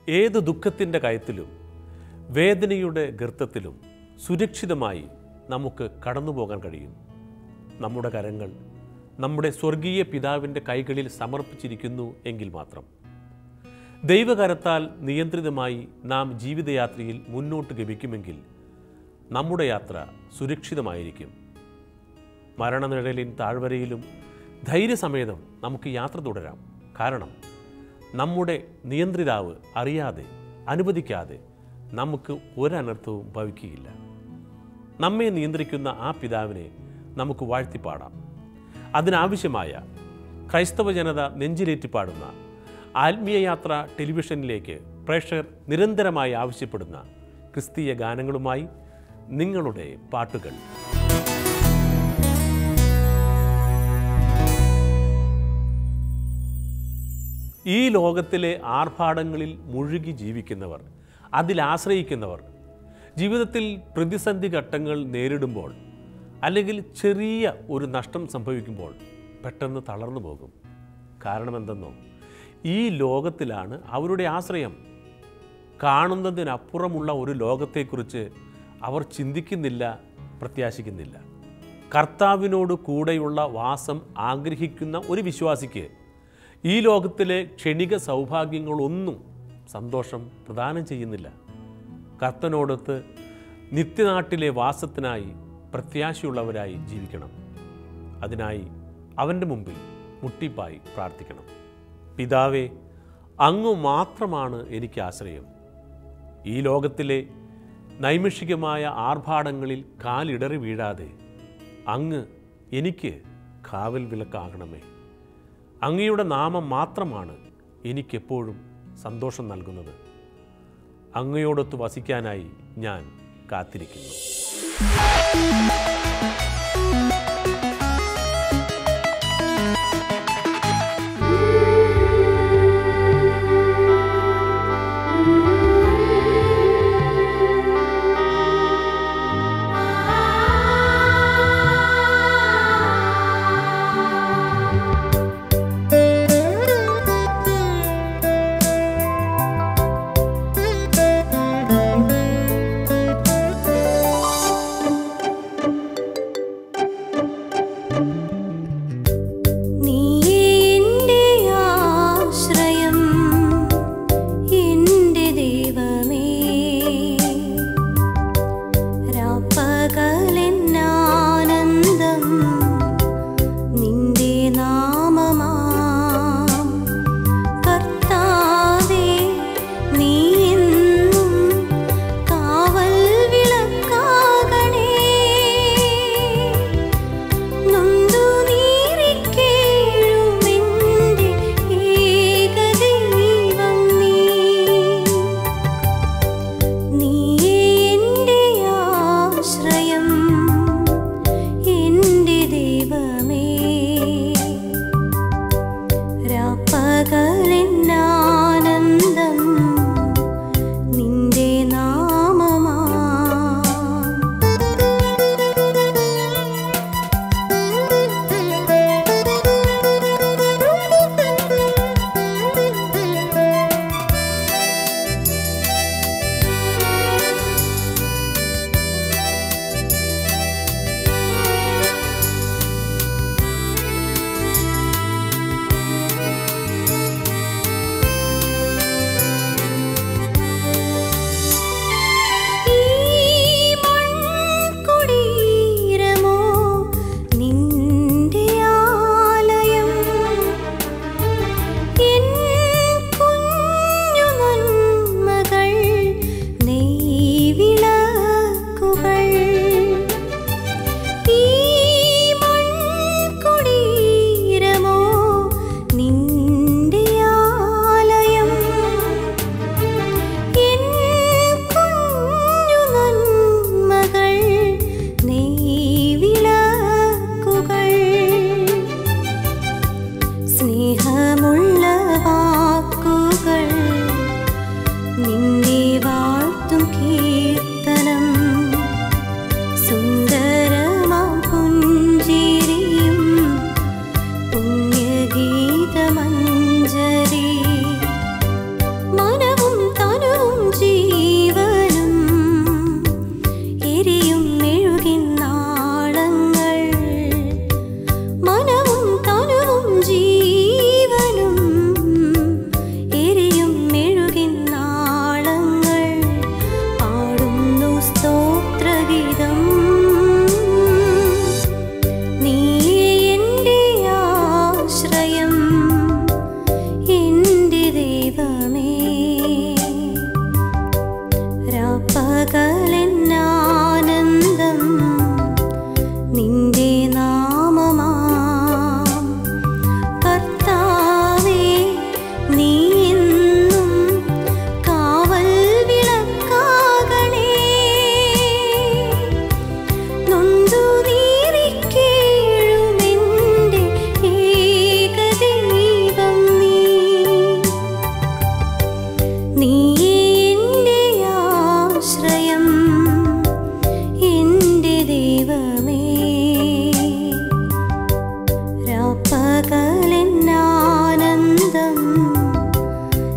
ഏത് ദുഃഖത്തിൻ്റെ കയത്തിലും വേദനയുടെ ഗർത്തത്തിലും സുരക്ഷിതമായി നമുക്ക് കടന്നു പോകാൻ കഴിയും നമ്മുടെ കരങ്ങൾ നമ്മുടെ സ്വർഗീയ പിതാവിൻ്റെ കൈകളിൽ സമർപ്പിച്ചിരിക്കുന്നു എങ്കിൽ മാത്രം ദൈവകരത്താൽ നിയന്ത്രിതമായി നാം ജീവിതയാത്രയിൽ മുന്നോട്ട് ഗമിക്കുമെങ്കിൽ നമ്മുടെ യാത്ര സുരക്ഷിതമായിരിക്കും മരണനിഴലിൻ താഴ്വരയിലും ധൈര്യസമേതം നമുക്ക് യാത്ര തുടരാം കാരണം നമ്മുടെ നിയന്ത്രിതാവ് അറിയാതെ അനുവദിക്കാതെ നമുക്ക് ഒരനർത്ഥവും ഭവിക്കുകയില്ല നമ്മെ നിയന്ത്രിക്കുന്ന ആ പിതാവിനെ നമുക്ക് വാഴ്ത്തിപ്പാടാം അതിനാവശ്യമായ ക്രൈസ്തവ ജനത നെഞ്ചിലേറ്റി പാടുന്ന ആത്മീയ യാത്ര ടെലിവിഷനിലേക്ക് പ്രേക്ഷകർ നിരന്തരമായി ആവശ്യപ്പെടുന്ന ക്രിസ്തീയ ഗാനങ്ങളുമായി നിങ്ങളുടെ പാട്ടുകൾ ഈ ലോകത്തിലെ ആർഭാടങ്ങളിൽ മുഴുകി ജീവിക്കുന്നവർ അതിലാശ്രയിക്കുന്നവർ ജീവിതത്തിൽ പ്രതിസന്ധി ഘട്ടങ്ങൾ നേരിടുമ്പോൾ അല്ലെങ്കിൽ ചെറിയ ഒരു നഷ്ടം സംഭവിക്കുമ്പോൾ പെട്ടെന്ന് തളർന്നു പോകും കാരണം എന്തെന്നോ ഈ ലോകത്തിലാണ് അവരുടെ ആശ്രയം കാണുന്നതിനപ്പുറമുള്ള ഒരു ലോകത്തെക്കുറിച്ച് അവർ ചിന്തിക്കുന്നില്ല പ്രത്യാശിക്കുന്നില്ല കർത്താവിനോട് കൂടെയുള്ള വാസം ആഗ്രഹിക്കുന്ന ഒരു വിശ്വാസിക്ക് ഈ ലോകത്തിലെ ക്ഷണിക സൗഭാഗ്യങ്ങളൊന്നും സന്തോഷം പ്രദാനം ചെയ്യുന്നില്ല കർത്തനോടൊത്ത് നിത്യനാട്ടിലെ വാസത്തിനായി പ്രത്യാശയുള്ളവരായി ജീവിക്കണം അതിനായി അവൻ്റെ മുമ്പിൽ മുട്ടിപ്പായി പ്രാർത്ഥിക്കണം പിതാവേ അങ്ങ് മാത്രമാണ് എനിക്ക് ആശ്രയം ഈ ലോകത്തിലെ നൈമിഷികമായ ആർഭാടങ്ങളിൽ കാലിടറി വീഴാതെ അങ്ങ് എനിക്ക് കാവൽ വിലക്കാകണമേ അങ്ങയുടെ നാമം മാത്രമാണ് എനിക്കെപ്പോഴും സന്തോഷം നൽകുന്നത് അങ്ങയോടൊത്ത് വസിക്കാനായി ഞാൻ കാത്തിരിക്കുന്നു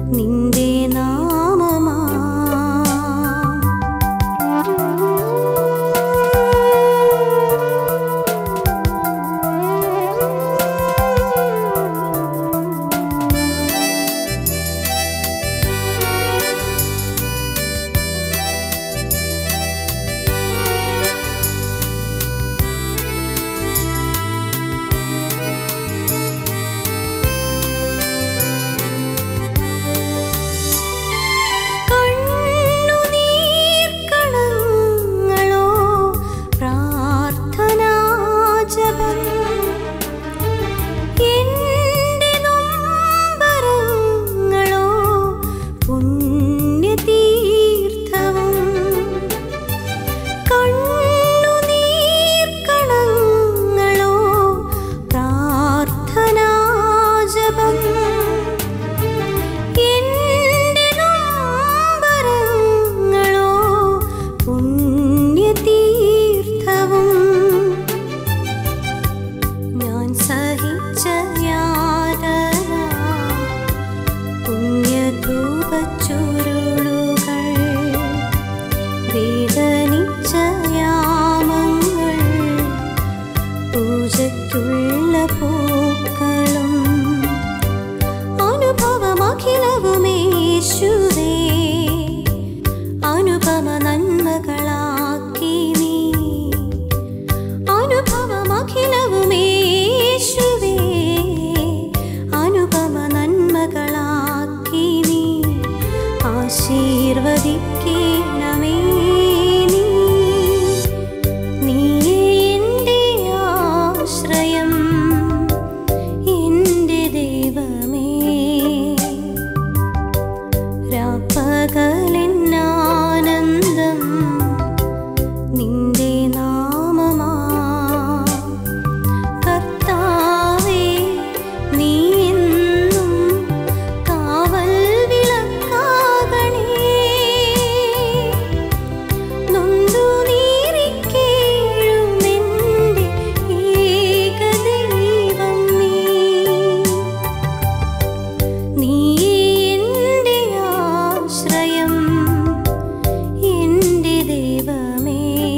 നിന്റെ നാമമാ കണ്ണുനീർക്കണങ്ങളോ പ്രാർത്ഥനാജപം എന്റെ നൊമ്പരങ്ങളോ പുണ്യതീർത്ഥവും കണ്ണുനീർക്കണങ്ങളോ പ്രാർത്ഥനാജപം എന്റെ നൊമ്പരങ്ങളോ പുണ്യതീർത്ഥവും ഞാൻ സഹിച്ച യാതന പുണ്യധൂപച്ചുരുളുകൾ വേദനിച്ച യാമങ്ങൾ പൂജയ്ക്കുള്ള പൂക്കളും അനുഭവമഖിലവുമേശുവേ അനുപമ നന്മകളാക്കി നീ അനുഭവമഖിലവുമേശുവേ അനുപമ നന്മകളാക്കി നീ ആശീർവദിക്കണമേ നീ നീയേ എൻ്റെ ആശ്രയം എൻ്റെ ദൈവമേ രാപ്പകലിന്നാനന്ദം നിന്റെ നാമമാ കർത്താവേ നീ എന്നും കാവൽ വിളക്കാകണേ നൊന്തു നീറിക്കേഴുമെൻ്റെ ഏകദൈവം നീ നീയേ എൻ്റെ ആശ്രയം എൻ്റെ ദൈവമേ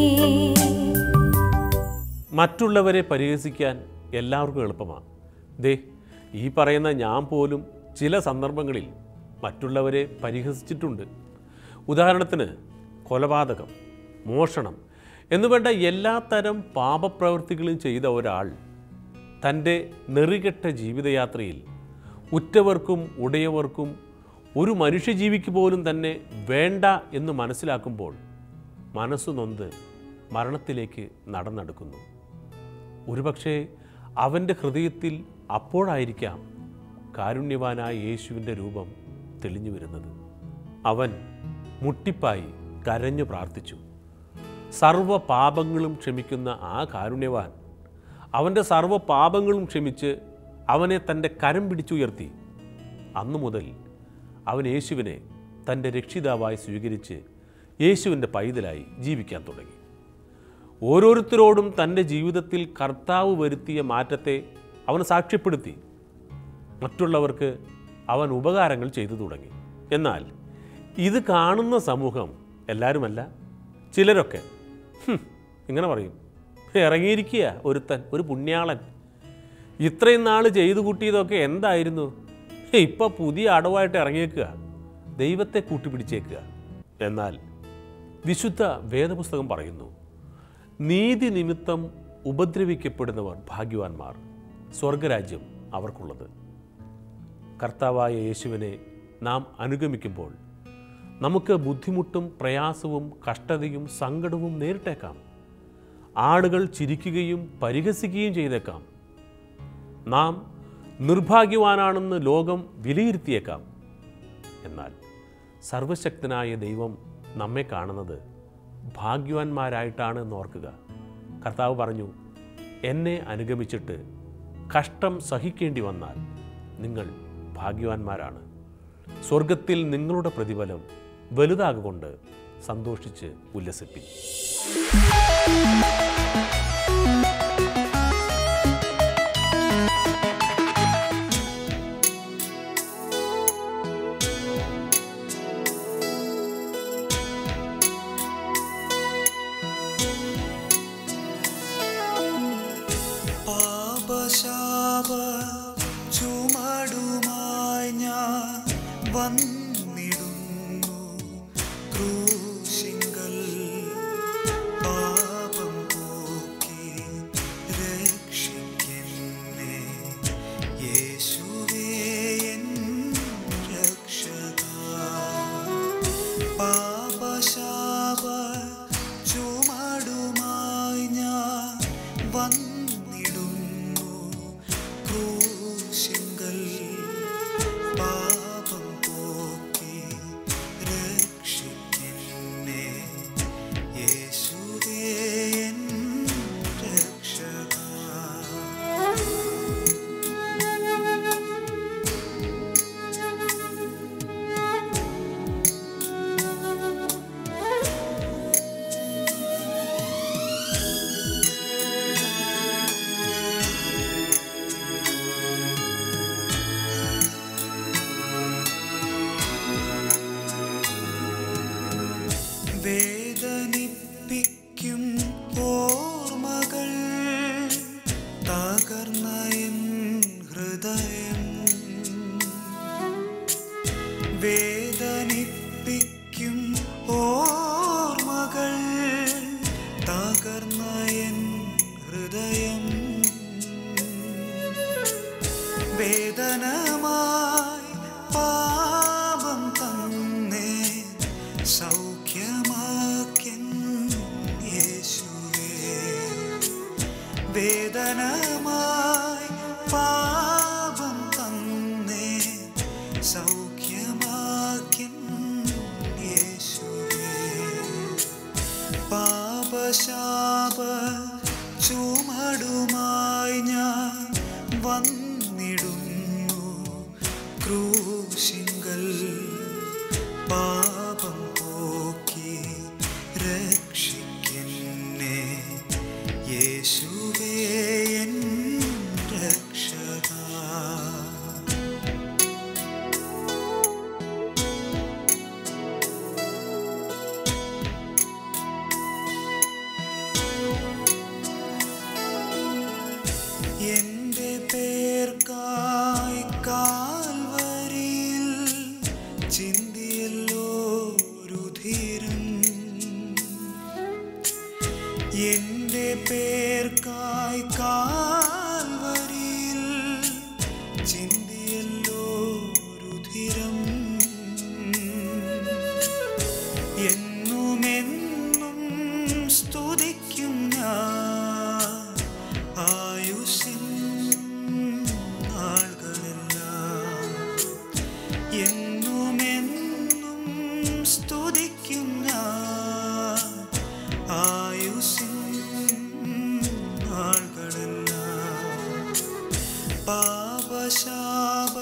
മറ്റുള്ളവരെ പരിഹസിക്കാൻ എല്ലാവർക്കും എളുപ്പമാണ് ദേ ഈ പറയുന്ന ഞാൻ പോലും ചില സന്ദർഭങ്ങളിൽ മറ്റുള്ളവരെ പരിഹസിച്ചിട്ടുണ്ട് ഉദാഹരണത്തിന് കൊലപാതകം മോഷണം എന്നുവേണ്ട എല്ലാ തരം പാപപ്രവൃത്തികളും ചെയ്ത ഒരാൾ തൻ്റെ നെറികെട്ട ജീവിതയാത്രയിൽ ഉറ്റവർക്കും ഉടയവർക്കും ഒരു മനുഷ്യജീവിക്ക് പോലും തന്നെ വേണ്ട എന്ന് മനസ്സിലാക്കുമ്പോൾ മനസ്സു നൊന്ത് മരണത്തിലേക്ക് നടന്നെടുക്കുന്നു ഒരുപക്ഷെ അവൻ്റെ ഹൃദയത്തിൽ അപ്പോഴായിരിക്കാം കാരുണ്യവാനായ യേശുവിൻ്റെ രൂപം തെളിഞ്ഞു വരുന്നത് അവൻ മുട്ടിപ്പായി കരഞ്ഞു പ്രാർത്ഥിച്ചു സർവ പാപങ്ങളും ക്ഷമിക്കുന്ന ആ കാരുണ്യവാൻ അവൻ്റെ സർവ പാപങ്ങളും ക്ഷമിച്ച് അവനെ തൻ്റെ കരം പിടിച്ചുയർത്തി അന്നു മുതൽ അവൻ യേശുവിനെ തൻ്റെ രക്ഷിതാവായി സ്വീകരിച്ച് യേശുവിൻ്റെ പൈതലായി ജീവിക്കാൻ തുടങ്ങി ഓരോരുത്തരോടും തൻ്റെ ജീവിതത്തിൽ കർത്താവ് വരുത്തിയ മാറ്റത്തെ അവൻ സാക്ഷ്യപ്പെടുത്തി മറ്റുള്ളവർക്ക് അവൻ ഉപകാരങ്ങൾ ചെയ്തു തുടങ്ങി എന്നാൽ ഇത് കാണുന്ന സമൂഹം എല്ലാവരുമല്ല ചിലരൊക്കെ "ഹും, ഇങ്ങനെ പറയും ഇറങ്ങിയിരിക്കുക ഒരുത്തൻ ഒരു പുണ്യാളൻ ഇത്രയും നാൾ ചെയ്തു കൂട്ടിയതൊക്കെ എന്തായിരുന്നു ഇപ്പം പുതിയ അടവായിട്ട് ഇറങ്ങിയേക്കുക ദൈവത്തെ കൂട്ടിപ്പിടിച്ചേക്കുക എന്നാൽ വിശുദ്ധ വേദപുസ്തകം പറയുന്നു നീതി നിമിത്തം ഉപദ്രവിക്കപ്പെടുന്നവർ ഭാഗ്യവാന്മാർ സ്വർഗരാജ്യം അവർക്കുള്ളത് കർത്താവായ യേശുവിനെ നാം അനുഗമിക്കുമ്പോൾ നമുക്ക് ബുദ്ധിമുട്ടും പ്രയാസവും കഷ്ടതയും സങ്കടവും നേരിട്ടേക്കാം ആളുകൾ ചിരിക്കുകയും പരിഹസിക്കുകയും ചെയ്തേക്കാം നാം നിർഭാഗ്യവാനാണെന്ന് ലോകം വിലയിരുത്തിയേക്കാം എന്നാൽ സർവശക്തനായ ദൈവം നമ്മെ കാണുന്നത് ഭാഗ്യവാന്മാരായിട്ടാണ് എന്ന് ഓർക്കുക കർത്താവ് പറഞ്ഞു എന്നെ അനുഗമിച്ചിട്ട് കഷ്ടം സഹിക്കേണ്ടി വന്നാൽ നിങ്ങൾ ഭാഗ്യവാന്മാരാണ് സ്വർഗത്തിൽ നിങ്ങളുടെ പ്രതിഫലം വലുതാകൊണ്ട് സന്തോഷിച്ച് ഉല്ലസിപ്പിൻ ക്രൂശിങ്കൽ പാപം പോക്കി രക്ഷിക്കെന്നെ യേശുവേ എൻ രക്ഷക പാപശാപ ചുമടുമായി ഞാൻ വന്നിടുന്നു ക്രൂശിങ്കൽ പാപം പോക്കി രക്ഷിക്കെന്നെ യേശുവേ എൻ രക്ഷക വേദനിപ്പിക്കും ഓർമ്മകൾ തകർന്ന എൻ ഹൃദയം വേദനിപ്പിക്കും ഓർമ്മകൾ തകർന്ന എൻ ഹൃദയം വേദനമായി പാപം തന്നേ സൗഖ്യമാക്കൻ യേശുവേ വേദനമായി പാപം തന്നേ സൗഖ്യമാക്കൻ യേശുവേ പാപശാപ ചുമടുമായി ഞാൻ വന്നിടുന്നു ക്രൂശിങ്കൽ പാപം പോക്കി രക്ഷിക്കെന്നെ യേശുവേ എൻ രക്ഷക എന്റെ പേർക്കായി കാൽവരിയിൽ ചിന്തിയല്ലോ രുധിരം എന്റെ പേർക്കായി കാൽവരിയിൽ ചിന്തിയല്ലോ രുധിരം എന്നുമെന്നും സ്തുതിക്കും ഞാൻ ആയുസിൻ നാളുകളെല്ലാം എന്നുമെന്നും സ്തുതിക്കും ഞാൻ ആയുസിൻ നാളുകളെല്ലാം പാപശാപ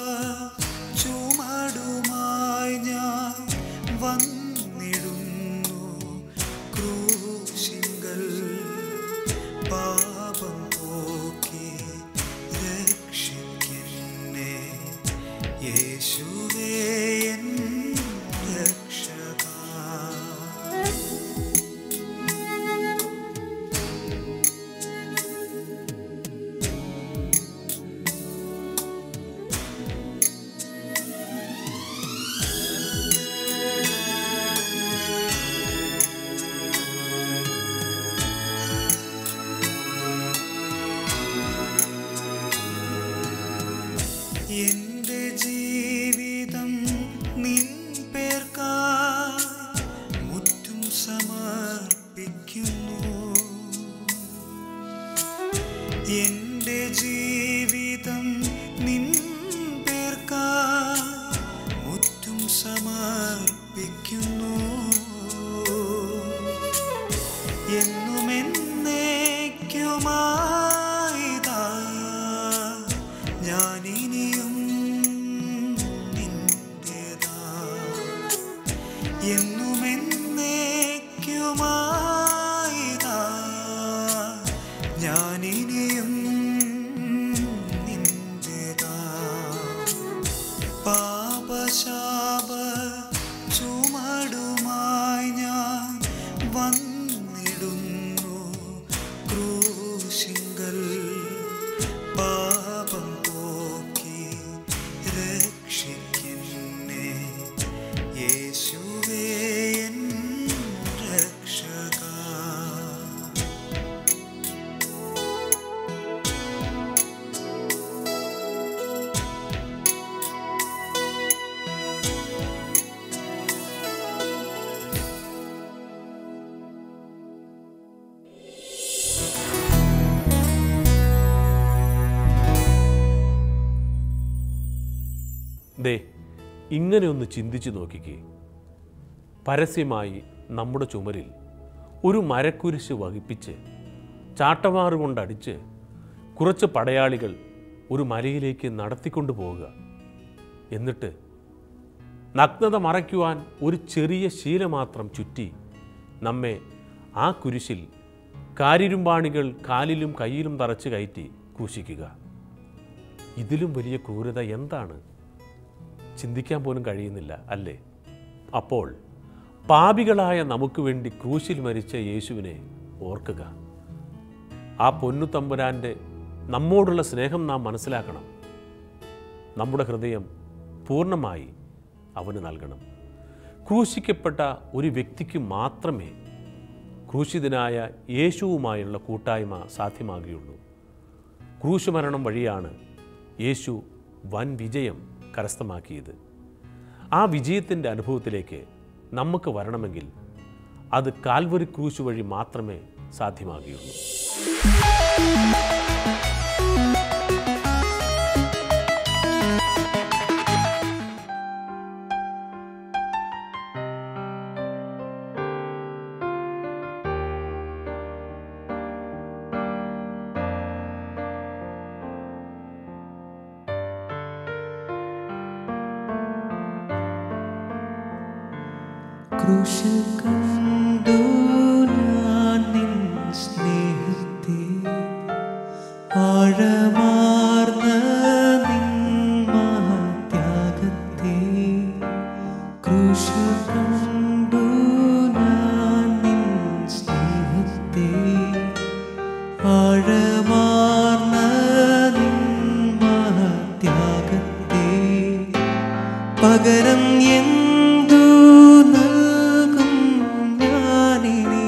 ചുമടുമായി ഞാൻ വന്നിടുന്നു ക്രൂശിങ്കൽ പാപം പോക്കി രക്ഷിക്കെന്നെ യേശുവേ എൻ രക്ഷക എന്റെ ജീവിതം നിൻ പേർക്കായി മുറ്റും സമർപ്പിക്കുന്നു എന്റെ ജീവിതം നിൻ പേർക്കായി മുറ്റും സമർപ്പിക്കുന്നു എന്നുമെന്നേക്കുമായിതാ ഞാനിനിയും നിന്റേതാ എന്നുമെന്നേക്കുമായിതാ ഞാനിനിയും നിന്റേതാ പാപശാപ ചുമടുമായി ഞാൻ വന്നിടുന്നു ക്രൂശിങ്കൽ പാപം പോക്കി രക്ഷിക്കുന്നേ യേശുവേ എൻ ഇങ്ങനെ ഒന്ന് ചിന്തിച്ചു നോക്കിക്കേ പരസ്യമായി നമ്മുടെ ചുമരിൽ ഒരു മരക്കുരിശ് വഹിപ്പിച്ച് ചാട്ടമാറ് കൊണ്ടടിച്ച് കുറച്ച് പടയാളികൾ ഒരു മലയിലേക്ക് നടത്തിക്കൊണ്ടു പോവുക എന്നിട്ട് നഗ്നത മറയ്ക്കുവാൻ ഒരു ചെറിയ ശീല മാത്രം ചുറ്റി നമ്മെ ആ കുരിശിൽ കാരിരുമ്പാണികൾ കാലിലും കയ്യിലും തറച്ച് കയറ്റി ക്രൂശിക്കുക ഇതിലും വലിയ ക്രൂരത എന്താണ് ചിന്തിക്കാൻ പോലും കഴിയുന്നില്ല അല്ലേ അപ്പോൾ പാപികളായ നമുക്ക് വേണ്ടി ക്രൂശിൽ മരിച്ച യേശുവിനെ ഓർക്കുക ആ പൊന്നു തമ്പുരാൻ്റെ നമ്മോടുള്ള സ്നേഹം നാം മനസ്സിലാക്കണം നമ്മുടെ ഹൃദയം പൂർണ്ണമായി അവന് നൽകണം ക്രൂശിക്കപ്പെട്ട ഒരു വ്യക്തിക്ക് മാത്രമേ ക്രൂശിതനായ യേശുവുമായുള്ള കൂട്ടായ്മ സാധ്യമാകുകയുള്ളൂ ക്രൂശുമരണം വഴിയാണ് യേശു വൻ വിജയം കരസ്ഥമാക്കിയത് ആ വിജയത്തിൻ്റെ അനുഭവത്തിലേക്ക് നമുക്ക് വരണമെങ്കിൽ അത് കാൽവരി ക്രൂശ് വഴി മാത്രമേ സാധ്യമാകുകയുള്ളൂ ക്രൂശിൽ കണ്ടു ഞാൻ നിൻ സ്നേഹത്തെ ആഴമാർന്ന നിൻ മഹത്യാഗത്തെ ക്രൂശിൽ കണ്ടു ഞാൻ നിൻ സ്നേഹത്തെ ആഴമാർന്ന നിൻ മഹത്യാഗത്തെ പകരം എന്തു നൽകും ഞാനിനി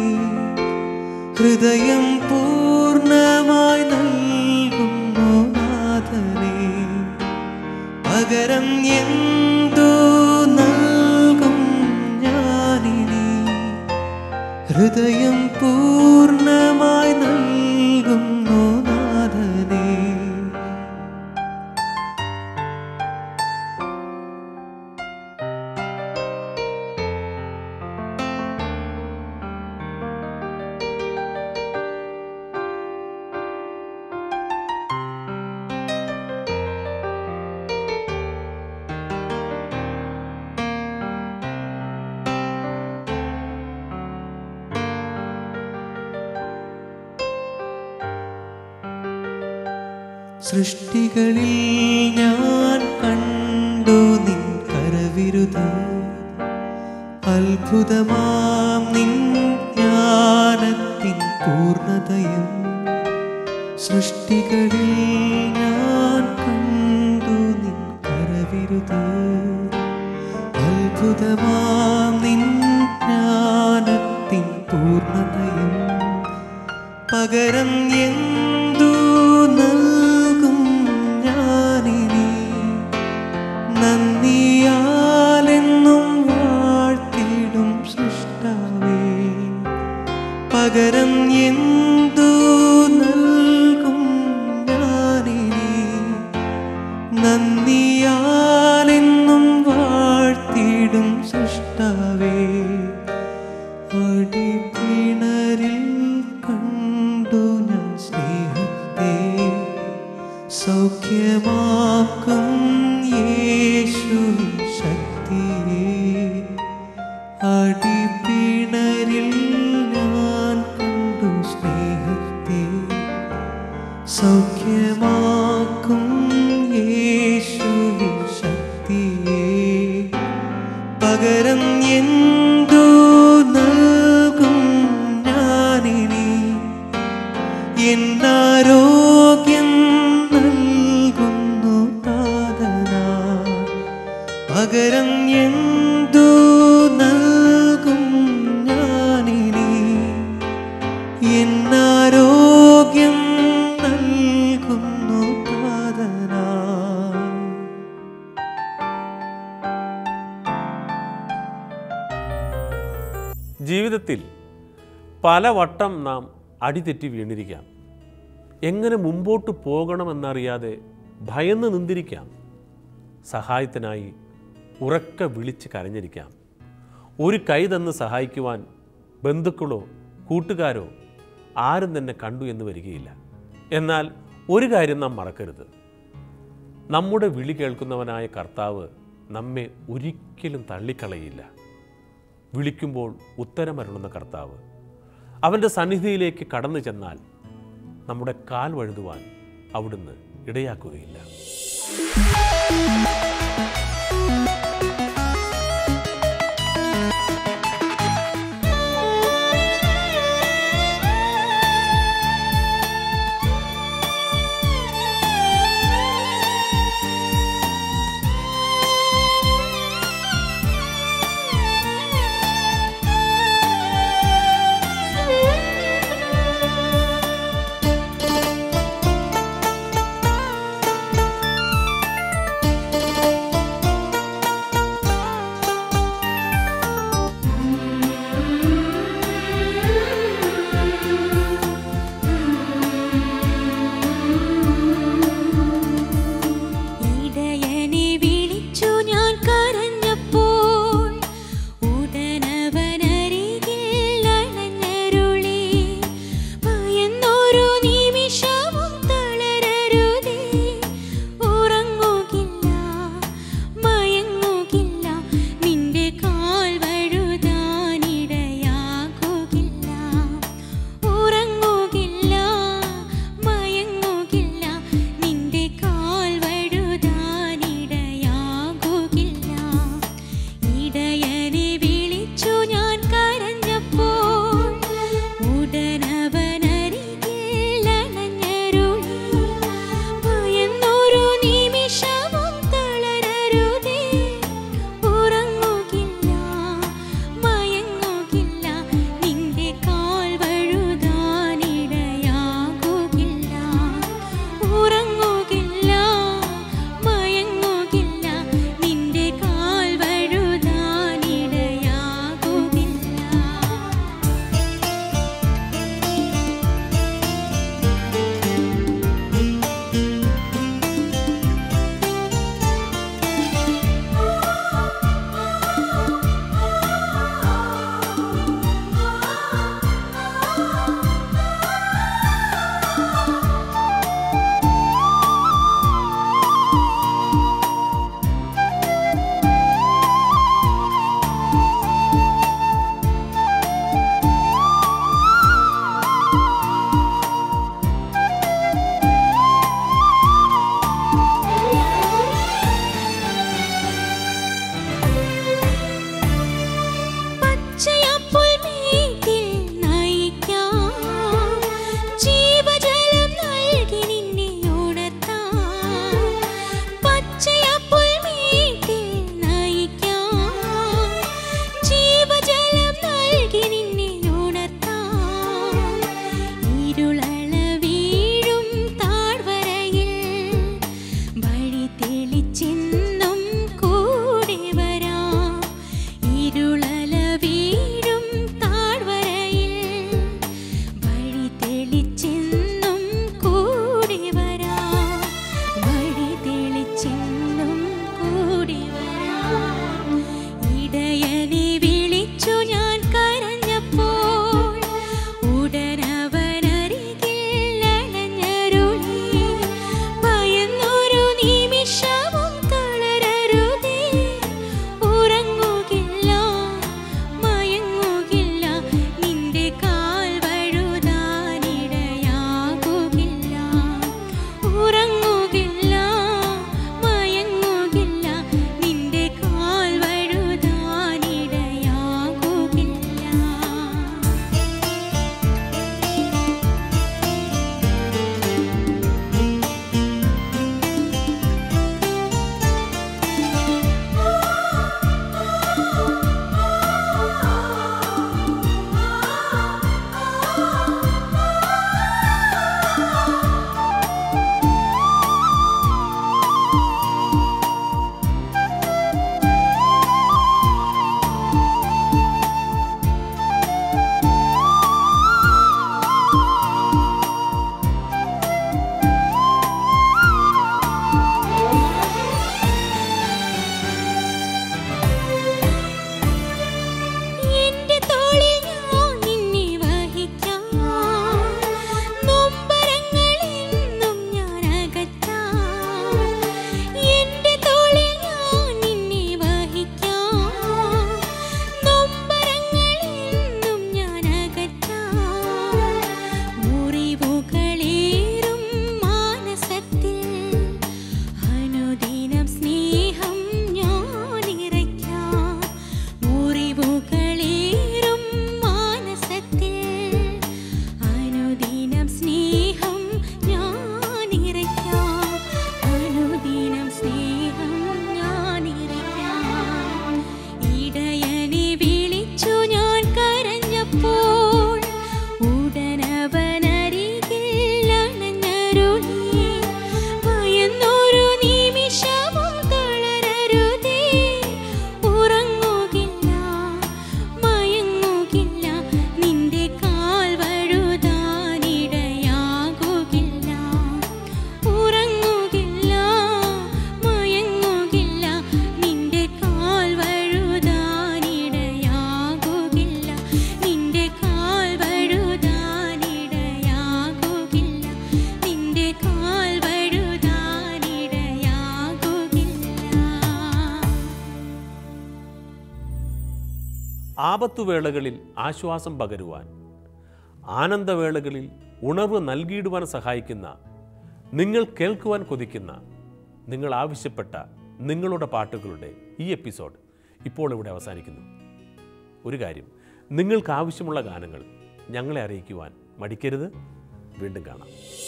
ഹൃദയം പൂർണ്ണമായി നൽകുന്നു നാഥനെ പകരം എന്തു നൽകും ഞാനിനി ഹൃദയം പൂർണ്ണമായി നൽകുന്നു നാഥനെ സൃഷ്ടികളിൽ ഞാൻ കണ്ടു നിൻ കരവിരുത് അത്ഭുതമാം നിൻ ജ്ഞാനത്തിൻ പൂർണ്ണതയും സൃഷ്ടികളിൽ ഞാൻ കണ്ടു നിൻ കരവിരുത് അത്ഭുതമാം നിൻ ജ്ഞാനത്തിൻ പൂർണ്ണതയും പകരം എന്തു നൽകും ഞാനിനി നന്ദിയാലെന്നും വാഴ്ത്തിടും സൃഷ്ടാവേ പകരം എന്തു നൽകും ഞാനിനി നന്ദിയാലെന്നും വാഴ്ത്തിടും സൃഷ്ടാവേ അടിപ്പിണരിൽ കണ്ടു ഞാൻ സ്നേഹത്തെ സൗഖ്യമാക്കും യേശു ശക്തിയെ അടിപ്പിണരിൽ ഞാൻ കണ്ടു സ്നേഹത്തെ സൗഖ്യമാക്കും യേശു ശക്തിയെ പകരം എന്തു നൽകും ഞാനിനി എന്നാരോഗ്യം നൽകുന്നു താതന പകരം എന്തു നൽകും ഞാനിനി എന്നാരോഗ്യം നൽകുന്നു താതന ജീവിതത്തിൽ പലവട്ടം നാം അടിതെറ്റി വീണിരിക്കാം എങ്ങനെ മുമ്പോട്ട് പോകണമെന്നറിയാതെ ഭയന്ന് നിന്നിരിക്കാം സഹായത്തിനായി ഉറക്കെ വിളിച്ച് കരഞ്ഞിരിക്കാം ഒരു കൈ തന്ന് സഹായിക്കുവാൻ ബന്ധുക്കളോ കൂട്ടുകാരോ ആരും തന്നെ കണ്ടു എന്ന് വരികയില്ല എന്നാൽ ഒരു കാര്യം നാം മറക്കരുത് നമ്മുടെ വിളി കേൾക്കുന്നവനായ കർത്താവ് നമ്മെ ഒരിക്കലും തള്ളിക്കളയില്ല വിളിക്കുമ്പോൾ ഉത്തരമരുളുന്ന കർത്താവ് അവൻ്റെ സന്നിധിയിലേക്ക് കടന്നു ചെന്നാൽ നമ്മുടെ കാൽ വഴുതുവാൻ അവിടുന്ന് ഇടയാക്കുകയില്ല ും ആപത്തുവേളകളിൽ ആശ്വാസം പകരുവാൻ ആനന്ദവേളകളിൽ ഉണർവ് നൽകിയിടുവാൻ സഹായിക്കുന്ന നിങ്ങൾ കേൾക്കുവാൻ കൊതിക്കുന്ന നിങ്ങൾ ആവശ്യപ്പെട്ട നിങ്ങളുടെ പാട്ടുകളുടെ ഈ എപ്പിസോഡ് ഇപ്പോൾ ഇവിടെ അവസാനിക്കുന്നു ഒരു കാര്യം നിങ്ങൾക്ക് ആവശ്യമുള്ള ഗാനങ്ങൾ ഞങ്ങളെ അറിയിക്കുവാൻ മടിക്കരുത് വീണ്ടും കാണാം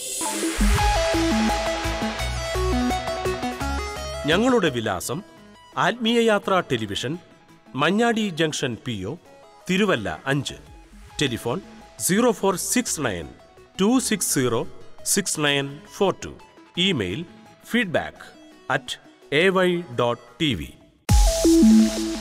ഞങ്ങളുടെ വിലാസം Athmeeya Yathra television Manjadi junction P O Thiruvalla അഞ്ച് telephone zero four six nine two six zero six nine four two email feedback at A Y dot T V